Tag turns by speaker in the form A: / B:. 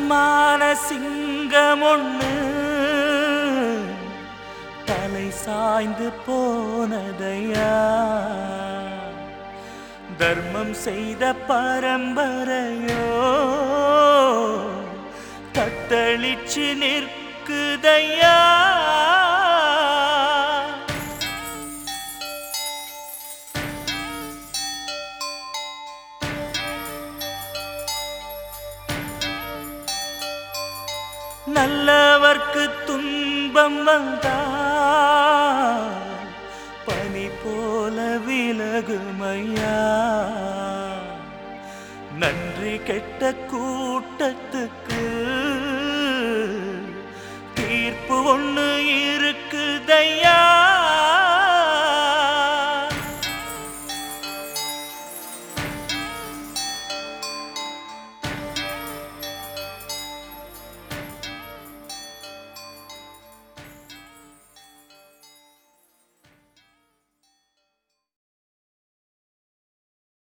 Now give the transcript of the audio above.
A: தன்மான சிங்கம் ஒண்ணு தலை சாய்ந்து போனதையா தர்மம் செய்த பரம்பரையோ தத்தளிச்சு நிற்குதையா நல்லவர்க்கு துன்பம் வந்தால் பனி போல விலகுமையா நன்றி கெட்ட கூட்டத்துக்கு தீர்ப்பு ஒண்ணு